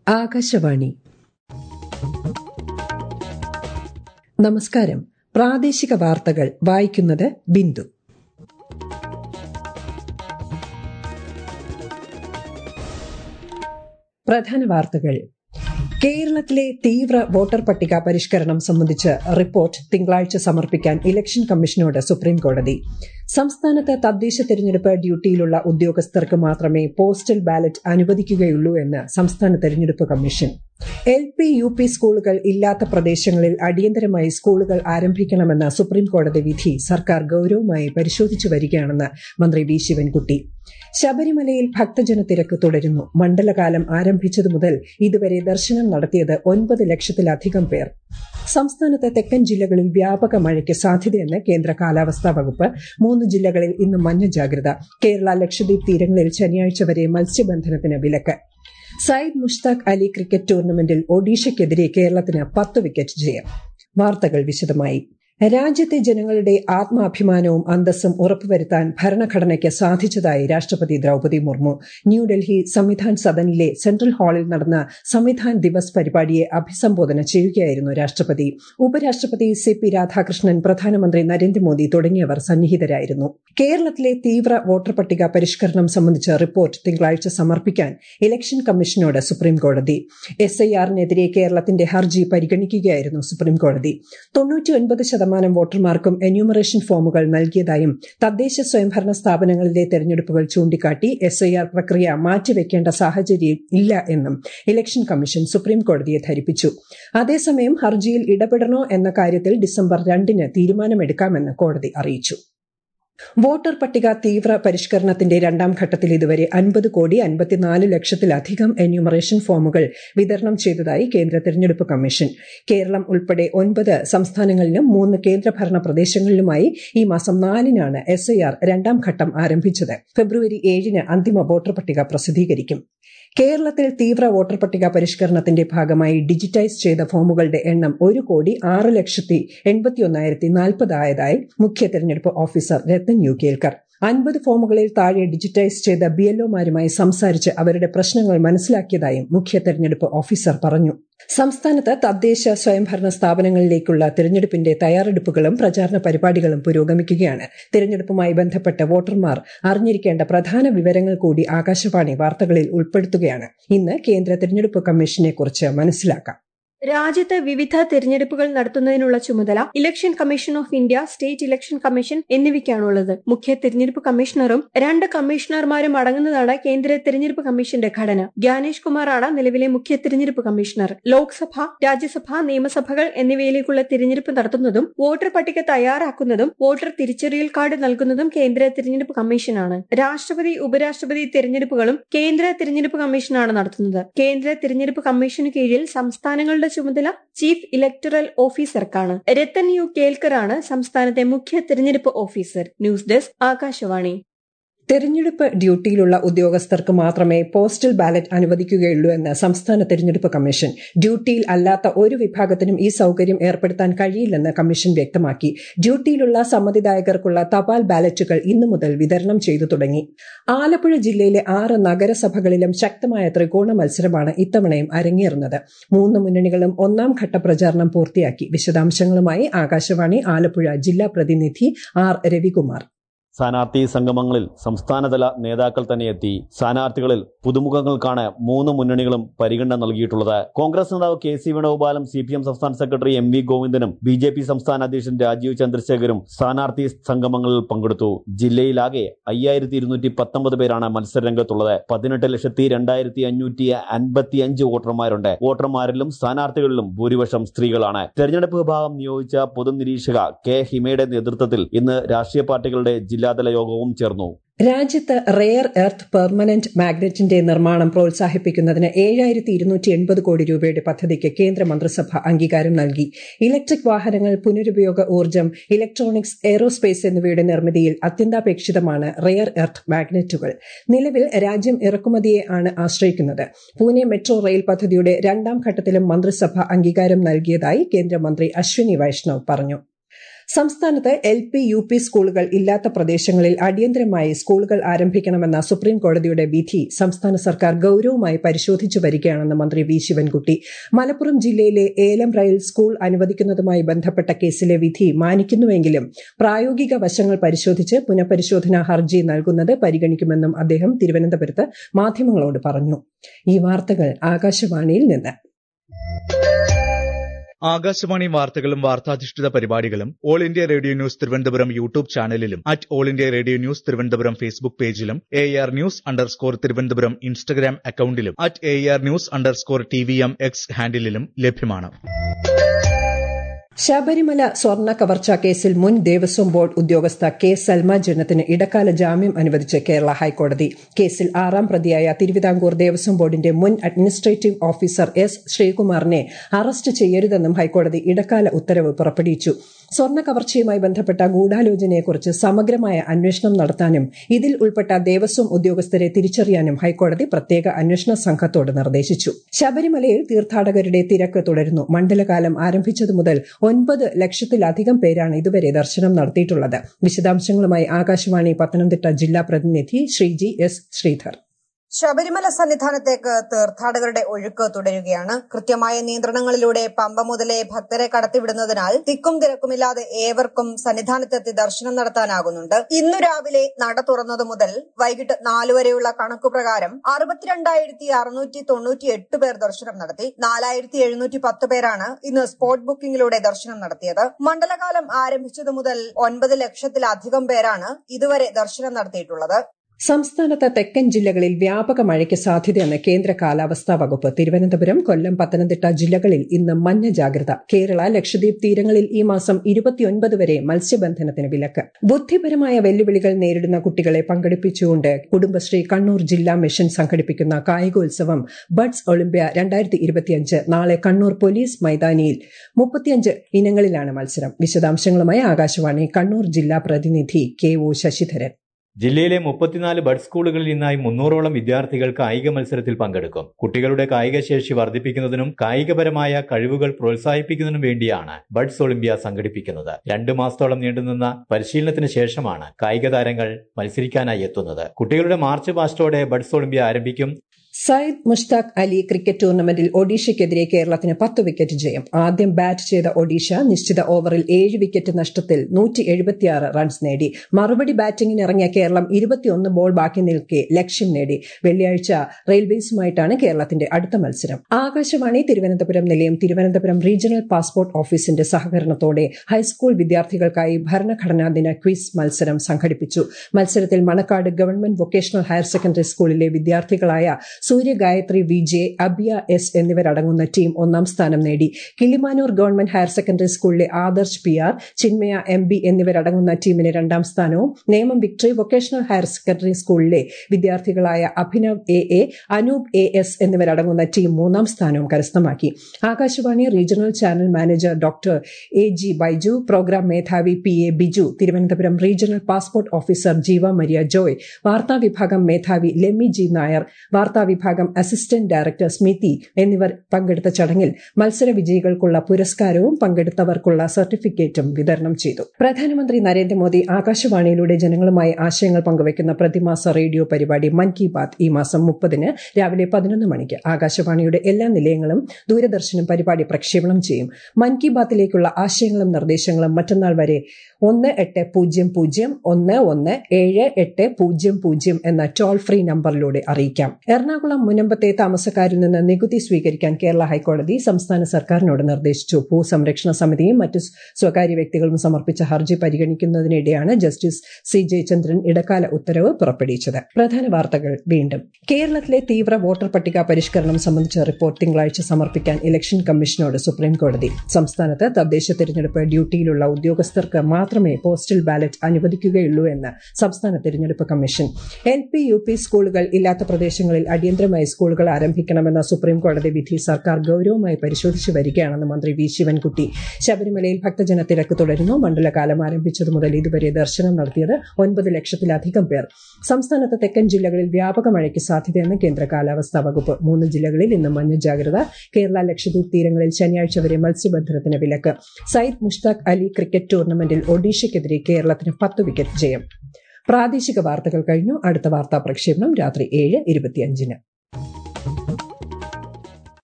ആകാശവാണി നമസ്കാരം പ്രാദേശിക വാർത്തകൾ വായിക്കുന്നത് ബിന്ദു പ്രധാന വാർത്തകൾ കേരളത്തിലെ തീവ്ര വോട്ടർ പട്ടിക പരിഷ്കരണം സംബന്ധിച്ച് റിപ്പോർട്ട് തിങ്കളാഴ്ച സമർപ്പിക്കാൻ ഇലക്ഷൻ കമ്മീഷനോട് സുപ്രീംകോടതി സംസ്ഥാനത്ത് തദ്ദേശ തെരഞ്ഞെടുപ്പ് ഡ്യൂട്ടിയിലുള്ള ഉദ്യോഗസ്ഥർക്ക് മാത്രമേ പോസ്റ്റൽ ബാലറ്റ് അനുവദിക്കുകയുള്ളൂ എന്ന് സംസ്ഥാന തെരഞ്ഞെടുപ്പ് commission L P U P സ്കൂളുകൾ ഇല്ലാത്ത പ്രദേശങ്ങളിൽ അടിയന്തരമായി സ്കൂളുകൾ ആരംഭിക്കണമെന്ന സുപ്രീംകോടതി വിധി സർക്കാർ ഗൌരവമായി പരിശോധിച്ചു വരികയാണെന്ന് മന്ത്രി വി ശിവൻകുട്ടി ശബരിമലയിൽ ഭക്തജന തിരക്ക് തുടരുന്നു മണ്ഡലകാലം ആരംഭിച്ചതു മുതൽ ഇതുവരെ ദർശനം നടത്തിയത് ഒൻപത് ലക്ഷത്തിലധികം പേർ സംസ്ഥാനത്ത് തെക്കൻ ജില്ലകളിൽ വ്യാപക മഴയ്ക്ക് സാധ്യതയെന്ന് കേന്ദ്ര കാലാവസ്ഥാ വകുപ്പ് മൂന്ന് ജില്ലകളിൽ ഇന്ന് മഞ്ഞ ജാഗ്രത കേരള ലക്ഷദ്വീപ് തീരങ്ങളിൽ ശനിയാഴ്ച വരെ മത്സ്യബന്ധനത്തിന് വിലക്ക് സയ്യിദ് മുഷ്താഖ് അലി ക്രിക്കറ്റ് ടൂർണമെന്റിൽ ഒഡീഷയ്ക്കെതിരെ കേരളത്തിന് പത്ത് വിക്കറ്റ് ജയം വാർത്തകൾ വിശദമായി രാജ്യത്തെ ജനങ്ങളുടെ ആത്മാഭിമാനവും അന്തസ്സും ഉറപ്പുവരുത്താൻ ഭരണഘടനയ്ക്ക് സാധിച്ചതായി രാഷ്ട്രപതി ദ്രൌപതി മുർമു ന്യൂഡൽഹി സംവിധാൻ സദനിലെ സെൻട്രൽ ഹാളിൽ നടന്ന സംവിധാൻ ദിവസ് പരിപാടിയെ അഭിസംബോധന ചെയ്യുകയായിരുന്നു രാഷ്ട്രപതി ഉപരാഷ്ട്രപതി സി പി രാധാകൃഷ്ണൻ പ്രധാനമന്ത്രി നരേന്ദ്രമോദി തുടങ്ങിയവർ സന്നിഹിതരായിരുന്നു കേരളത്തിലെ തീവ്ര വോട്ടർ പട്ടിക പരിഷ്കരണം സംബന്ധിച്ച റിപ്പോർട്ട് തിങ്കളാഴ്ച സമർപ്പിക്കാൻ ഇലക്ഷൻ കമ്മീഷനോട് സുപ്രീംകോടതി എസ് ഐ ആറിനെതിരെ കേരളത്തിന്റെ ഹർജി പരിഗണിക്കുകയായിരുന്നു സുപ്രീംകോടതി തൊണ്ണൂറ്റിയൊൻപത് ശതമാനം വോട്ടർമാർക്കും എന്യൂമറേഷൻ ഫോമുകൾ നൽകിയതായും തദ്ദേശ സ്വയംഭരണ സ്ഥാപനങ്ങളിലെ തെരഞ്ഞെടുപ്പുകൾ ചൂണ്ടിക്കാട്ടി എസ് ഐ ആർ പ്രക്രിയ മാറ്റിവെക്കേണ്ട സാഹചര്യം ഇല്ല എന്നും ഇലക്ഷൻ കമ്മീഷൻ സുപ്രീംകോടതിയെ ധരിപ്പിച്ചു അതേസമയം ഹർജിയിൽ ഇടപെടണോ എന്ന കാര്യത്തിൽ ഡിസംബർ രണ്ടിന് തീരുമാനമെടുക്കാമെന്ന് കോടതി അറിയിച്ചു വോട്ടർ പട്ടിക തീവ്ര പരിഷ്കരണത്തിന്റെ രണ്ടാം ഘട്ടത്തിൽ ഇതുവരെ അൻപത് കോടി അൻപത്തിനാല് ലക്ഷത്തിലധികം എന്യൂമറേഷൻ ഫോമുകൾ വിതരണം ചെയ്തതായി കേന്ദ്ര തെരഞ്ഞെടുപ്പ് കമ്മീഷൻ കേരളം ഉൾപ്പെടെ ഒൻപത് സംസ്ഥാനങ്ങളിലും മൂന്ന് കേന്ദ്രഭരണ പ്രദേശങ്ങളിലുമായി ഈ മാസം നാലിനാണ് എസ് ഐ ആർ രണ്ടാം ഘട്ടം ആരംഭിച്ചത് ഫെബ്രുവരി ഏഴിന് അന്തിമ വോട്ടർ പട്ടിക പ്രസിദ്ധീകരിക്കും കേരളത്തിൽ തീവ്ര വോട്ടർ പട്ടിക പരിഷ്കരണത്തിന്റെ ഭാഗമായി ഡിജിറ്റൈസ് ചെയ്ത ഫോമുകളുടെ എണ്ണം ഒരു കോടി ആറ് ലക്ഷത്തി എൺപത്തിയൊന്നായിരത്തി നാൽപ്പതായതായി മുഖ്യ തെരഞ്ഞെടുപ്പ് ഓഫീസർ രത്തൻ യു കേൽക്കർ അൻപത് ഫോമുകളിൽ താഴെ ഡിജിറ്റൈസ് ചെയ്ത ബി എൽഒമാരുമായി സംസാരിച്ച് അവരുടെ പ്രശ്നങ്ങൾ മനസ്സിലാക്കിയതായും മുഖ്യ തെരഞ്ഞെടുപ്പ് ഓഫീസർ പറഞ്ഞു സംസ്ഥാനത്ത് തദ്ദേശ സ്വയംഭരണ സ്ഥാപനങ്ങളിലേക്കുള്ള തെരഞ്ഞെടുപ്പിന്റെ തയ്യാറെടുപ്പുകളും പ്രചാരണ പരിപാടികളും പുരോഗമിക്കുകയാണ് തെരഞ്ഞെടുപ്പുമായി ബന്ധപ്പെട്ട് വോട്ടർമാർ അറിഞ്ഞിരിക്കേണ്ട പ്രധാന വിവരങ്ങൾ കൂടി ആകാശവാണി വാർത്തകളിൽ ഉൾപ്പെടുത്തുകയാണ് ഇന്ന് കേന്ദ്ര തെരഞ്ഞെടുപ്പ് കമ്മീഷനെ കുറിച്ച് മനസ്സിലാക്കാം രാജ്യത്ത് വിവിധ തെരഞ്ഞെടുപ്പുകൾ നടത്തുന്നതിനുള്ള ചുമതല election commission of India state election commission എന്നിവയ്ക്കാണുള്ളത് മുഖ്യ തെരഞ്ഞെടുപ്പ് കമ്മീഷണറും രണ്ട് കമ്മീഷണർമാരും അടങ്ങുന്നതാണ് കേന്ദ്ര തെരഞ്ഞെടുപ്പ് കമ്മീഷന്റെ ഘടന ജ്ഞാനേഷ് കുമാറാണ് നിലവിലെ മുഖ്യ തെരഞ്ഞെടുപ്പ് കമ്മീഷണർ ലോക്സഭ രാജ്യസഭ നിയമസഭകൾ എന്നിവയിലേക്കുള്ള തിരഞ്ഞെടുപ്പ് നടത്തുന്നതും വോട്ടർ പട്ടിക തയ്യാറാക്കുന്നതും വോട്ടർ തിരിച്ചറിയൽ കാർഡ് നൽകുന്നതും കേന്ദ്ര തെരഞ്ഞെടുപ്പ് കമ്മീഷനാണ് രാഷ്ട്രപതി ഉപരാഷ്ട്രപതി തെരഞ്ഞെടുപ്പുകളും കേന്ദ്ര തെരഞ്ഞെടുപ്പ് കമ്മീഷനാണ് നടത്തുന്നത് കേന്ദ്ര തെരഞ്ഞെടുപ്പ് കമ്മീഷന് കീഴിൽ സംസ്ഥാനങ്ങളുടെ ചുമതല ചീഫ് ഇലക്ടറൽ ഓഫീസർക്കാണ് രത്തൻ യു കേൽക്കറാണ് സംസ്ഥാനത്തെ മുഖ്യ തെരഞ്ഞെടുപ്പ് ഓഫീസർ ന്യൂസ് ഡെസ്ക് ആകാശവാണി തെരഞ്ഞെടുപ്പ് ഡ്യൂട്ടിയിലുള്ള ഉദ്യോഗസ്ഥർക്ക് മാത്രമേ പോസ്റ്റൽ ബാലറ്റ് അനുവദിക്കുകയുള്ളൂ എന്ന് സംസ്ഥാന തെരഞ്ഞെടുപ്പ് കമ്മീഷൻ ഡ്യൂട്ടിയിൽ അല്ലാത്ത ഒരു വിഭാഗത്തിനും ഈ സൌകര്യം ഏർപ്പെടുത്താൻ കഴിയില്ലെന്ന് കമ്മീഷൻ വ്യക്തമാക്കി ഡ്യൂട്ടിയിലുള്ള സമ്മതിദായകർക്കുള്ള തപാൽ ബാലറ്റുകൾ ഇന്നു മുതൽ വിതരണം ചെയ്തു തുടങ്ങി ആലപ്പുഴ ജില്ലയിലെ ആറ് നഗരസഭകളിലും ശക്തമായ ത്രികോണ മത്സരമാണ് ഇത്തവണയും അരങ്ങേറുന്നത് മൂന്ന് മുന്നണികളും ഒന്നാം ഘട്ട പ്രചാരണം പൂർത്തിയാക്കി വിശദാംശങ്ങളുമായി ആകാശവാണി ആലപ്പുഴ ജില്ലാ പ്രതിനിധി ആർ രവികുമാർ സ്ഥാനാർത്ഥി സംഗമങ്ങളിൽ സംസ്ഥാനതല നേതാക്കൾ തന്നെ എത്തി സ്ഥാനാർത്ഥികളിൽ പുതുമുഖങ്ങൾക്കാണ് മൂന്ന് മുന്നണികളും പരിഗണന നൽകിയിട്ടുള്ളത് കോൺഗ്രസ് നേതാവ് കെ സി വേണുഗോപാലും സി പി എം സംസ്ഥാന സെക്രട്ടറി എം വി ഗോവിന്ദനും ബി ജെ പി സംസ്ഥാന അധ്യക്ഷൻ രാജീവ് ചന്ദ്രശേഖരും സ്ഥാനാർത്ഥി സംഗമങ്ങളിൽ പങ്കെടുത്തു ജില്ലയിലാകെ അയ്യായിരത്തി ഇരുന്നൂറ്റി പത്തൊമ്പത് പേരാണ് മത്സരരംഗത്തുള്ളത് പതിനെട്ട് ലക്ഷത്തി രണ്ടായിരത്തി അഞ്ഞൂറ്റി അൻപത്തി അഞ്ച് വോട്ടർമാരുണ്ട് വോട്ടർമാരിലും സ്ഥാനാർത്ഥികളിലും ഭൂരിപക്ഷം സ്ത്രീകളാണ് തെരഞ്ഞെടുപ്പ് വിഭാഗം നിയോഗിച്ച പൊതുനിരീക്ഷക കെ ഹിമയുടെ നേതൃത്വത്തിൽ ഇന്ന് രാഷ്ട്രീയ പാർട്ടികളുടെ ജില്ലാതല യോഗവും ചേർന്നു രാജ്യത്ത് റെയർ എർത്ത് പെർമനന്റ് മാഗ്നറ്റിന്റെ നിർമ്മാണം പ്രോത്സാഹിപ്പിക്കുന്നതിന് ഏഴായിരത്തി ഇരുന്നൂറ്റി എൺപത് കോടി രൂപയുടെ പദ്ധതിക്ക് കേന്ദ്ര മന്ത്രിസഭ അംഗീകാരം നൽകി ഇലക്ട്രിക് വാഹനങ്ങൾ പുനരുപയോഗ ഊർജ്ജം ഇലക്ട്രോണിക്സ് എയ്റോസ്പേസ് എന്നിവയുടെ നിർമ്മിതിയിൽ അത്യന്താപേക്ഷിതമാണ് റെയർ എർത്ത് മാഗ്നറ്റുകൾ നിലവിൽ രാജ്യം ഇറക്കുമതിയെ ആണ് ആശ്രയിക്കുന്നത് പൂനെ മെട്രോ റെയിൽ പദ്ധതിയുടെ രണ്ടാം ഘട്ടത്തിലും മന്ത്രിസഭ അംഗീകാരം നൽകിയതായി കേന്ദ്രമന്ത്രി അശ്വിനി വൈഷ്ണവ് പറഞ്ഞു സംസ്ഥാനത്ത് എൽ പി യു പി സ്കൂളുകൾ ഇല്ലാത്ത പ്രദേശങ്ങളിൽ അടിയന്തരമായി സ്കൂളുകൾ ആരംഭിക്കണമെന്ന സുപ്രീം കോടതിയുടെ വിധി സംസ്ഥാന സർക്കാർ ഗൌരവമായി പരിശോധിച്ചു വരികയാണെന്ന് മന്ത്രി വി ശിവൻകുട്ടി മലപ്പുറം ജില്ലയിലെ ഏലം റെയിൽ സ്കൂൾ അനുവദിക്കുന്നതുമായി ബന്ധപ്പെട്ട കേസിലെ വിധി മാനിക്കുന്നുവെങ്കിലും പ്രായോഗിക വശങ്ങൾ പരിശോധിച്ച് പുനഃപരിശോധനാ ഹർജി നൽകുന്നത് പരിഗണിക്കുമെന്നും അദ്ദേഹം തിരുവനന്തപുരത്ത് മാധ്യമങ്ങളോട് പറഞ്ഞു ഈ വാർത്തകൾ ആകാശവാണിയിൽ നിന്ന് ആകാശവാണി വാർത്തകളും വാർത്താധിഷ്ഠിത പരിപാടികളും all India radio news Thiruvananthapuram YouTube ചാനലിലും at all India radio news Thiruvananthapuram Facebook പേജിലും A R news underscore Thiruvananthapuram Instagram അക്കൌണ്ടിലും at A R news underscore T V M X ഹാൻഡിലും ലഭ്യമാണ് ശബരിമല സ്വർണ്ണ കവർച്ചാ കേസിൽ മുൻ ദേവസ്വം ബോർഡ് ഉദ്യോഗസ്ഥ കെ സൽമാ ജന്നത്തിന് ഇടക്കാല ജാമ്യം അനുവദിച്ച് കേരള ഹൈക്കോടതി കേസിൽ ആറാം പ്രതിയായ തിരുവിതാംകൂർ ദേവസ്വം ബോർഡിന്റെ മുൻ അഡ്മിനിസ്ട്രേറ്റീവ് ഓഫീസർ എസ് ശ്രീകുമാറിനെ അറസ്റ്റ് ചെയ്യരുതെന്നും ഹൈക്കോടതി ഇടക്കാല ഉത്തരവ് പുറപ്പെടുവിച്ചു സ്വർണ്ണ കവർച്ചയുമായി ബന്ധപ്പെട്ട ഗൂഢാലോചനയെക്കുറിച്ച് സമഗ്രമായ അന്വേഷണം നടത്താനും ഇതിൽ ഉൾപ്പെട്ട ദേവസ്വം ഉദ്യോഗസ്ഥരെ തിരിച്ചറിയാനും ഹൈക്കോടതി പ്രത്യേക അന്വേഷണ സംഘത്തോട് നിർദ്ദേശിച്ചു ശബരിമലയിൽ തീർത്ഥാടകരുടെ തിരക്ക് തുടരുന്നു മണ്ഡലകാലം ആരംഭിച്ചതു മുതൽ ഒൻപത് ലക്ഷത്തിലധികം പേരാണ് ഇതുവരെ ദർശനം നടത്തിയിട്ടുള്ളത് വിശദാംശങ്ങളുമായി ആകാശവാണി പത്തനംതിട്ട ജില്ലാ പ്രതിനിധി ശ്രീജി എസ് ശ്രീധർ ശബരിമല സന്നിധാനത്തേക്ക് തീർത്ഥാടകരുടെ ഒഴുക്ക് തുടരുകയാണ് കൃത്യമായ നിയന്ത്രണങ്ങളിലൂടെ പമ്പ മുതലേ ഭക്തരെ കടത്തിവിടുന്നതിനാൽ തിക്കും തിരക്കുമില്ലാതെ ഏവർക്കും സന്നിധാനത്തെത്തി ദർശനം നടത്താനാകുന്നുണ്ട് ഇന്നു രാവിലെ നട തുറന്നതു മുതൽ വൈകിട്ട് നാലു വരെയുള്ള കണക്കുപ്രകാരം അറുപത്തിരണ്ടായിരത്തി അറുന്നൂറ്റി തൊണ്ണൂറ്റി എട്ട് പേർ ദർശനം നടത്തി നാലായിരത്തി എഴുന്നൂറ്റി പത്ത് പേരാണ് ഇന്ന് സ്പോട്ട് ബുക്കിംഗിലൂടെ ദർശനം നടത്തിയത് മണ്ഡലകാലം ആരംഭിച്ചതു മുതൽ ഒൻപത് ലക്ഷത്തിലധികം പേരാണ് ഇതുവരെ ദർശനം നടത്തിയിട്ടുള്ളത് സംസ്ഥാനത്ത് തെക്കൻ ജില്ലകളിൽ വ്യാപക മഴയ്ക്ക് സാധ്യതയെന്ന് കേന്ദ്ര കാലാവസ്ഥാ വകുപ്പ് തിരുവനന്തപുരം കൊല്ലം പത്തനംതിട്ട ജില്ലകളിൽ ഇന്ന് മഞ്ഞ ജാഗ്രത കേരള ലക്ഷദ്വീപ് തീരങ്ങളിൽ ഈ മാസം ഇരുപത്തിയൊൻപത് വരെ മത്സ്യബന്ധനത്തിന് വിലക്ക് ബുദ്ധിപരമായ വെല്ലുവിളികൾ നേരിടുന്ന കുട്ടികളെ പങ്കെടുപ്പിച്ചുകൊണ്ട് കുടുംബശ്രീ കണ്ണൂർ ജില്ലാ മിഷൻ സംഘടിപ്പിക്കുന്ന കായികോത്സവം ബഡ്സ് ഒളിമ്പ്യ രണ്ടായിരത്തി ഇരുപത്തിയഞ്ച് നാളെ കണ്ണൂർ പോലീസ് മൈതാനിയിൽ മുപ്പത്തിയഞ്ച് ഇനങ്ങളിലാണ് മത്സരം വിശദാംശങ്ങളുമായി ആകാശവാണി കണ്ണൂർ ജില്ലാ പ്രതിനിധി കെ ഒ ശശിധരൻ ജില്ലയിലെ മുപ്പത്തിനാല് ബഡ് സ്കൂളുകളിൽ നിന്നായി മുന്നൂറോളം വിദ്യാർത്ഥികൾ കായിക മത്സരത്തിൽ പങ്കെടുക്കും കുട്ടികളുടെ കായിക ശേഷി വർദ്ധിപ്പിക്കുന്നതിനും കായികപരമായ കഴിവുകൾ പ്രോത്സാഹിപ്പിക്കുന്നതിനും വേണ്ടിയാണ് ബഡ്സ് ഒളിമ്പ്യ സംഘടിപ്പിക്കുന്നത് രണ്ടു മാസത്തോളം നീണ്ടുനിന്ന പരിശീലനത്തിന് ശേഷമാണ് കായിക താരങ്ങൾ മത്സരിക്കാനായി എത്തുന്നത് കുട്ടികളുടെ മാർച്ച് പാസ്റ്റോടെ ബഡ്സ് ഒളിമ്പ്യ ആരംഭിക്കും സയ്യിദ് മുഷ്താഖ് അലി ക്രിക്കറ്റ് ടൂർണമെന്റിൽ ഒഡീഷയ്ക്കെതിരെ കേരളത്തിന് പത്ത് വിക്കറ്റ് ജയം ആദ്യം ബാറ്റ് ചെയ്ത ഒഡീഷ നിശ്ചിത ഓവറിൽ ഏഴ് വിക്കറ്റ് നഷ്ടത്തിൽ നൂറ്റി എഴുപത്തിയാറ് റൺസ് നേടി മറുപടി ബാറ്റിംഗിന് ഇറങ്ങിയ കേരളം ഇരുപത്തിയൊന്ന് ബോൾ ബാക്കി നിൽക്കെ ലക്ഷ്യം നേടി വെള്ളിയാഴ്ച റെയിൽവേസുമായിട്ടാണ് കേരളത്തിന്റെ അടുത്ത മത്സരം ആകാശവാണി തിരുവനന്തപുരം നിലയം തിരുവനന്തപുരം റീജിയണൽ പാസ്പോർട്ട് ഓഫീസിന്റെ സഹകരണത്തോടെ ഹൈസ്കൂൾ വിദ്യാർത്ഥികൾക്കായി ഭരണഘടനാ ദിന ക്വിസ് മത്സരം സംഘടിപ്പിച്ചു മത്സരത്തിൽ Manacaud government vocational higher secondary സ്കൂളിലെ വിദ്യാർത്ഥികളായ Suryagayathri V J Abiya S എന്നിവരടങ്ങുന്ന ടീം ഒന്നാം സ്ഥാനം നേടി കിളിമാനൂർ ഗവൺമെന്റ് ഹയർ സെക്കൻഡറി സ്കൂളിലെ Adarsh P R Chinmaya M B എന്നിവരടങ്ങുന്ന ടീമിന് രണ്ടാം സ്ഥാനവും Nemom victory vocational higher secondary സ്കൂളിലെ വിദ്യാർത്ഥികളായ Abhinav A A Anoop A S എന്നിവരടങ്ങുന്ന ടീം മൂന്നാം സ്ഥാനവും കരസ്ഥമാക്കി Akashvani regional channel manager doctor A G Baiju programme മേധാവി P A Biju Thiruvananthapuram regional passport officer Jeeva Maria Joy വാർത്താ വിഭാഗം മേധാവി ലെമി ജി നായർ വാർത്താ വിഭാഗം അസിസ്റ്റന്റ് ഡയറക്ടർ സ്മിതി എന്നിവർ പങ്കെടുത്ത ചടങ്ങിൽ മത്സര വിജയികൾക്കുള്ള പുരസ്കാരവും പങ്കെടുത്തവർക്കുള്ള സർട്ടിഫിക്കറ്റും വിതരണം ചെയ്തു പ്രധാനമന്ത്രി നരേന്ദ്രമോദി ആകാശവാണിയിലൂടെ ജനങ്ങളുമായി ആശയങ്ങൾ പങ്കുവയ്ക്കുന്ന പ്രതിമാസ റേഡിയോ പരിപാടി മൻ കി ബാത് ഈ മാസം മുപ്പതിന് രാവിലെ പതിനൊന്ന് മണിക്ക് ആകാശവാണിയുടെ എല്ലാ നിലയങ്ങളും ദൂരദർശനും പരിപാടി പ്രക്ഷേപണം ചെയ്യും മൻ കി ബാത്തിലേക്കുള്ള ആശയങ്ങളും നിർദ്ദേശങ്ങളും മറ്റന്നാൾ വരെ ഒന്ന് എട്ട് പൂജ്യം പൂജ്യം ഒന്ന് ഒന്ന് ഏഴ് എട്ട് പൂജ്യം പൂജ്യം എന്ന ടോൾ ഫ്രീ നമ്പറിലൂടെ അറിയിക്കാം എറണാകുളം മുനമ്പത്തെ താമസക്കാരിൽ നിന്ന് നികുതി സ്വീകരിക്കാൻ കേരള ഹൈക്കോടതി സംസ്ഥാന സർക്കാരിനോട് നിർദ്ദേശിച്ചു ഭൂസംരക്ഷണ സമിതിയും മറ്റു സ്വകാര്യ വ്യക്തികളും സമർപ്പിച്ച ഹർജി പരിഗണിക്കുന്നതിനിടെയാണ് ജസ്റ്റിസ് സി ജയചന്ദ്രൻ ഇടക്കാല ഉത്തരവ് പുറപ്പെടുവിച്ചത് പ്രധാന വാർത്തകൾ വീണ്ടും കേരളത്തിലെ തീവ്ര വോട്ടർ പട്ടിക പരിഷ്കരണം സംബന്ധിച്ച റിപ്പോർട്ട് തിങ്കളാഴ്ച സമർപ്പിക്കാൻ ഇലക്ഷൻ കമ്മീഷനോട് സുപ്രീംകോടതി സംസ്ഥാനത്ത് തദ്ദേശ തെരഞ്ഞെടുപ്പ് ഡ്യൂട്ടിയിലുള്ള ഉദ്യോഗസ്ഥർക്ക് മാത്രമേ പോസ്റ്റൽ ബാലറ്റ് അനുവദിക്കുകയുള്ളൂ എന്ന് സംസ്ഥാന തെരഞ്ഞെടുപ്പ് commission L P U P സ്കൂളുകൾ ഇല്ലാത്ത പ്രദേശങ്ങളിൽ അടിയന്തര കേന്ദ്രമായി സ്കൂളുകൾ ആരംഭിക്കണമെന്ന സുപ്രീം കോടതി വിധി സർക്കാർ ഗൌരവമായി പരിശോധിച്ചു വരികയാണെന്ന് മന്ത്രി വി ശിവൻകുട്ടി ശബരിമലയിൽ ഭക്തജന തിരക്ക് തുടരുന്നു മണ്ഡലകാലം ആരംഭിച്ചതു മുതൽ ഇതുവരെ ദർശനം നടത്തിയത് ഒൻപത് ലക്ഷത്തിലധികം പേർ സംസ്ഥാനത്ത് തെക്കൻ ജില്ലകളിൽ വ്യാപക മഴയ്ക്ക് സാധ്യതയെന്ന് കേന്ദ്ര കാലാവസ്ഥാ വകുപ്പ് മൂന്ന് ജില്ലകളിൽ ഇന്ന് മഞ്ഞ ജാഗ്രത കേരള ലക്ഷദ്വീപ് തീരങ്ങളിൽ ശനിയാഴ്ച വരെ മത്സ്യബന്ധനത്തിന് വിലക്ക് സയ്യിദ് മുഷ്താഖ് അലി ക്രിക്കറ്റ് ടൂർണമെന്റിൽ ഒഡീഷയ്ക്കെതിരെ കേരളത്തിന് പത്ത് വിക്കറ്റ് ജയം പ്രാദേശിക വാർത്തകൾ കഴിഞ്ഞു അടുത്ത വാർത്താ പ്രക്ഷേപണം രാത്രി ഏഴ് ഇരുപത്തിയഞ്ചിന്